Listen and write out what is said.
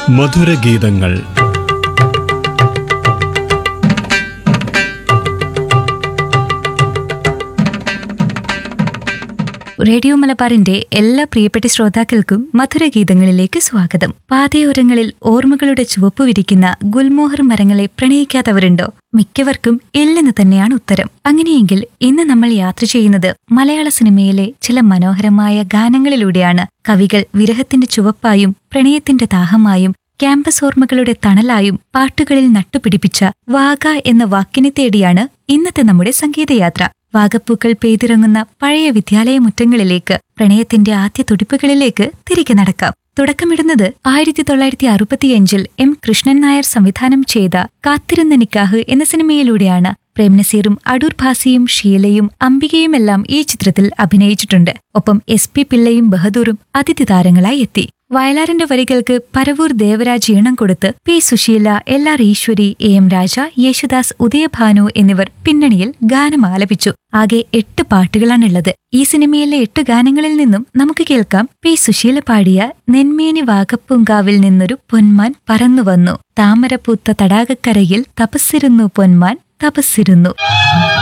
മധുരഗീതങ്ങൾ റേഡിയോ മലബാറിന്റെ എല്ലാ പ്രിയപ്പെട്ട ശ്രോതാക്കൾക്കും മധുരഗീതങ്ങളിലേക്ക് സ്വാഗതം പാതയോരങ്ങളിൽ ഓർമ്മകളുടെ ചുവപ്പ് വിരിക്കുന്ന ഗുൽമോഹർ മരങ്ങളെ പ്രണയിക്കാത്തവരുണ്ടോ മിക്കവർക്കും ഇല്ലെന്ന് തന്നെയാണ് ഉത്തരം അങ്ങനെയെങ്കിൽ ഇന്ന് നമ്മൾ യാത്ര ചെയ്യുന്നത് മലയാള സിനിമയിലെ ചില മനോഹരമായ ഗാനങ്ങളിലൂടെയാണ് കവികൾ വിരഹത്തിന്റെ ചുവപ്പായും പ്രണയത്തിന്റെ ദാഹമായും ക്യാമ്പസ് ഓർമ്മകളുടെ തണലായും പാട്ടുകളിൽ നട്ടുപിടിപ്പിച്ച വാഗ എന്ന വാക്കിനെ തേടിയാണ് ഇന്നത്തെ നമ്മുടെ സംഗീതയാത്ര വാഗപ്പൂക്കൾ പെയ്തിറങ്ങുന്ന പഴയ വിദ്യാലയ മുറ്റങ്ങളിലേക്ക് പ്രണയത്തിന്റെ ആദ്യ തുടിപ്പുകളിലേക്ക് തിരികെ നടക്കാം തുടക്കമിടുന്നത് ആയിരത്തി തൊള്ളായിരത്തി അറുപത്തിയഞ്ചിൽ എം കൃഷ്ണൻ നായർ സംവിധാനം ചെയ്ത കാത്തിരുന്ന നിക്കാഹ് എന്ന സിനിമയിലൂടെയാണ് പ്രേംനസീറും അടൂർ ഭാസിയും ഷീലയും അംബികയുമെല്ലാം ഈ ചിത്രത്തിൽ അഭിനയിച്ചിട്ടുണ്ട് ഒപ്പം എസ് പി പിള്ളയും ബഹദൂറും അതിഥി താരങ്ങളായി എത്തി വയലാറിന്റെ വരികൾക്ക് പരവൂർ ദേവരാജ് ഈണം കൊടുത്ത് P Susheela L R Eswari A M Raja Yesudas Udayabhanu എന്നിവർ പിന്നണിയിൽ ഗാനം ആലപിച്ചു ആകെ എട്ട് പാട്ടുകളാണുള്ളത് ഈ സിനിമയിലെ എട്ട് ഗാനങ്ങളിൽ നിന്നും നമുക്ക് കേൾക്കാം പി സുശീല പാടിയ നെന്മേനി വാഗപ്പൂങ്കാവിൽ നിന്നൊരു പൊന്മാൻ പറന്നു വന്നു താമരപ്പൂത്ത തടാകക്കരയിൽ തപസ്സിരുന്നു പൊന്മാൻ തപസ്സിരുന്നു